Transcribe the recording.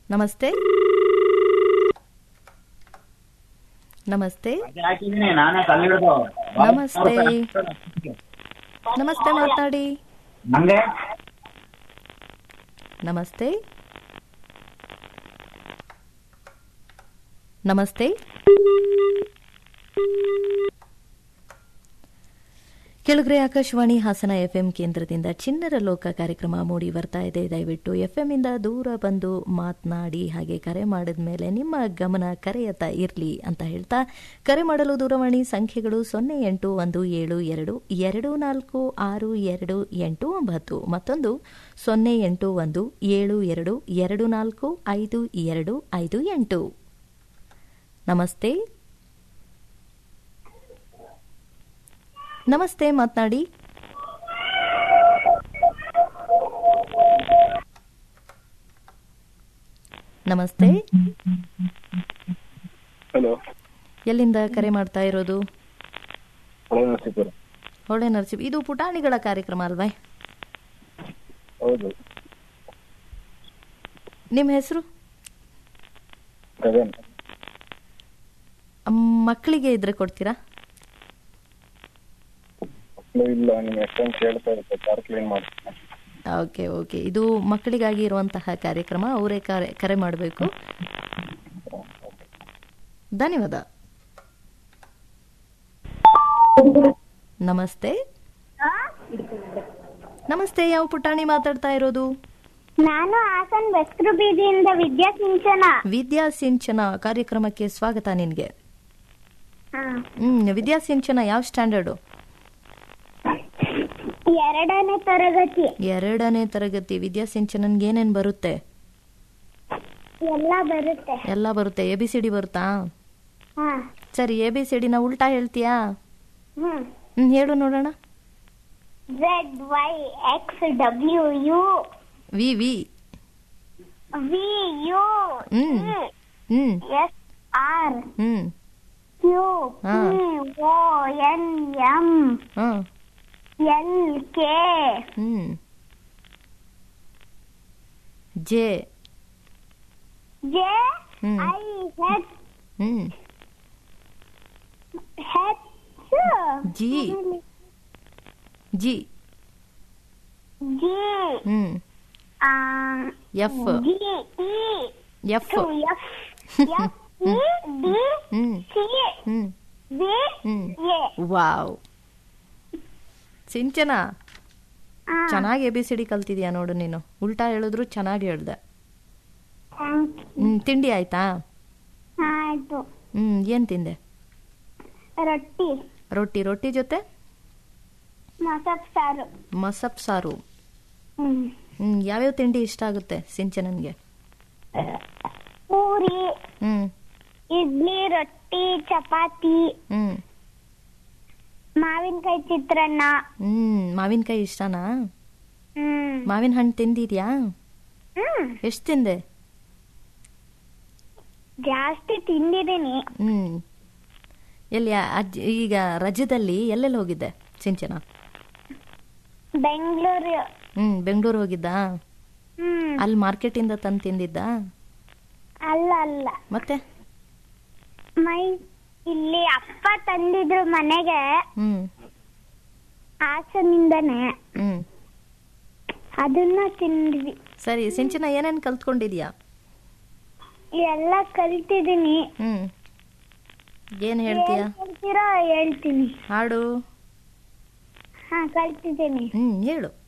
ನಮಸ್ತೆ ನಮಸ್ತೆ ಹಾಕಿದ್ದೀನಿ ನಾನೇ ಕಲ್ಲಿಡೋದು ನಮಸ್ತೆ. ನಮಸ್ತೆ ಮಾತಾಡಿ ನಂಗೆ ನಮಸ್ತೆ ನಮಸ್ತೆ ಕೆಳಗರೆ ಆಕಾಶವಾಣಿ ಹಾಸನ ಎಫ್ಎಂ ಕೇಂದ್ರದಿಂದ ಚಿನ್ನರ ಲೋಕ ಕಾರ್ಯಕ್ರಮ ಮೂಡಿ ಬರ್ತಾ ಇದೆ ದಯವಿಟ್ಟು ಎಫ್ಎಂ ಇಂದ ದೂರ ಬಂದು ಮಾತನಾಡಿ ಹಾಗೆ ಕರೆ ಮಾಡಿದ ಮೇಲೆ ನಿಮ್ಮ ಗಮನ ಕರೆಯತ್ತ ಇರಲಿ ಅಂತ ಹೇಳ್ತಾ ಕರೆ ಮಾಡಲು ದೂರವಾಣಿ ಸಂಖ್ಯೆಗಳು ಸೊನ್ನೆ ಎಂಟು ಒಂದು ಏಳು ಎರಡು ಎರಡು ನಾಲ್ಕು ಆರು ಎರಡು ಎಂಟು ಒಂಬತ್ತು ಮತ್ತೊಂದು ಸೊನ್ನೆ ಎಂಟು ಒಂದು ಏಳು ಎರಡು ಎರಡು ನಾಲ್ಕು ಐದು ಎರಡು ಐದು ಎಂಟು ನಮಸ್ತೆ ನಮಸ್ತೆ ಮಾತನಾಡಿ ನಮಸ್ತೆ ಹಲೋ ಎಲ್ಲಿಂದ ಕರೆ ಮಾಡ್ತಾ ಇರೋದು ಹಲೋ ನರಸೀಪುರ ಹೊಳೆ ನರಸಿಂಹ ಇದು ಪುಟಾಣಿಗಳ ಕಾರ್ಯಕ್ರಮ ಅಲ್ವೇ ಹೌದು ನಿಮ್ಮ ಹೆಸರು ಗಗನ್ ಮಕ್ಕಳಿಗೆ ಇದ್ರೆ ಕೊಡ್ತೀರಾ ಮಕ್ಕಳು ಇಲ್ಲ ನಿಮ್ಮ ಎಷ್ಟೊಂದು ಕೇಳ್ತಾ ಇರುತ್ತೆ ಕಾರ್ ಕ್ಲೀನ್ ಮಾಡ್ತೀನಿ ಓಕೆ ಓಕೆ ಇದು ಮಕ್ಕಳಿಗಾಗಿ ಇರುವಂತಹ ಕಾರ್ಯಕ್ರಮ ಅವರೇ ಕರೆ ಕರೆ ಮಾಡಬೇಕು ಧನ್ಯವಾದ ನಮಸ್ತೆ ನಮಸ್ತೆ ಯಾವ ಪುಟಾಣಿ ಮಾತಾಡ್ತಾ ಇರೋದು ನಾನು ಹಾಸನ್ ಬೆಸ್ರು ಬೀದಿಯಿಂದ ವಿದ್ಯಾ ಸಿಂಚನ ವಿದ್ಯಾ ಸಿಂಚನ ಕಾರ್ಯಕ್ರಮಕ್ಕೆ ಸ್ವಾಗತ ನಿನ್ಗೆ ಹಾ. ಹ್ಮ್ ವಿದ್ಯಾ ಸಿಂಚನ ಯಾವ ಸ್ಟ್ಯಾಂಡರ್ಡು ಎರಡನೇ ತರಗತಿ ಎರಡನೇ ತರಗತಿ ವಿದ್ಯಾ ಸಿಂಚನನ್ಗೆ ಏನೇನ್ ಬರುತ್ತೆ ಎಲ್ಲ ಬರುತ್ತೆ ಎಲ್ಲ ಬರುತ್ತೆ ಎ ಬಿ ಸಿ ಡಿ ಬರುತ್ತಾ ಹಾ ಸರಿ ಎ ಬಿ ಸಿ ಡಿನ ಉಲ್ಟಾ ಹೇಳ್ತೀಯಾ ಹ್ಮ್ ಹ್ಮ್ ಹೇಳು ನೋಡೋಣ Z Y X W U V V V U hmm. Hmm S R hmm Q ಹಾ. ಪಿ ಓ ಎನ್ ಎಂ ಹಾ L K hmm J J hmm. I H hmm H G. G G hmm F G E F ಟು F F E D hmm C hmm B hmm A wow Sinchana ಚೆನ್ನಾಗಿ A B C D ಕಲ್ತಿದ್ಯಾ ನೋಡು ನೀನು ಉಲ್ಟಾ ಹೇಳಿದ್ರು ಚೆನ್ನಾಗಿ ಹೇಳ್ದೆ ಹ್ಮ್ ತಿಂಡಿ ಆಯ್ತಾ ಆಯ್ತು ಹ್ಮ್ ಏನ್ ತಿಂದೆ ರೊಟ್ಟಿ ರೊಟ್ಟಿ ರೊಟ್ಟಿ ಜೊತೆ ಮಸಪ್ ಸಾರು ಮಸಪ್ ಸಾರು ಹ್ಮ್ ಹ್ಮ್ ಯಾವ್ಯಾವ ತಿಂಡಿ ಇಷ್ಟ ಆಗುತ್ತೆ ಸಿಂಚನನ್ಗೆ ಪೂರಿ ಹ್ಮ್ ಇಡ್ಲಿ ರೊಟ್ಟಿ ಚಪಾತಿ ಹ್ಮ್ ಮಾವಿನಕಾಯಿ ಚಿತ್ರಾನ್ನ ಹ್ಮ್ ಮಾವಿನಕಾಯಿ ಇಷ್ಟನಾ ಹ್ಮ್ ಮಾವಿನ ಹಣ್ಣು ತಿಂದಿದ್ಯಾ ಹ್ಮ್ ಎಷ್ಟು ತಿಂದೆ ಜಾಸ್ತಿ ತಿಂದಿದ್ದೀನಿ ಹ್ಮ್ ಎಲ್ಲಿ ಅಜ್ಜಿ ಈಗ ರಜದಲ್ಲಿ ಎಲ್ಲೆಲ್ಲಿ ಹೋಗಿದ್ದೆ ಸಿಂಚನ ಬೆಂಗಳೂರು ಹ್ಮ್ ಬೆಂಗಳೂರು ಹೋಗಿದ್ದಾ ಹ್ಮ್ ಅಲ್ಲಿ ಮಾರ್ಕೆಟಿಂದ ತಂದು ತಿಂದಿದ್ದ ಅಲ್ಲ ಅಲ್ಲ ಮತ್ತೆ ಮೈ ಇಲ್ಲಿ ಅಪ್ಪ ತಂದಿದ್ರು ಮನೆಗೆ ಹ್ಮ್ ಹಾಸನಿಂದನೇ ಹ್ಮ್ ಅದನ್ನ ತಿಂದ್ವಿ ಸರಿ ಸಿಂಚನ ಏನೇನ್ ಕಲ್ತ್ಕೊಂಡಿದ್ಯಾ ಎಲ್ಲ ಕಲ್ತಿದ್ದೀನಿ ಹ್ಮ್ ಏನ್ ಹೇಳ್ತೀಯ ಏನ್ ಹೇಳ್ತೀರೋ ಹೇಳ್ತೀನಿ ಹಾಡು ಹಾ ಕಲ್ತಿದ್ದೀನಿ ಹ್ಮ್ ಹೇಳು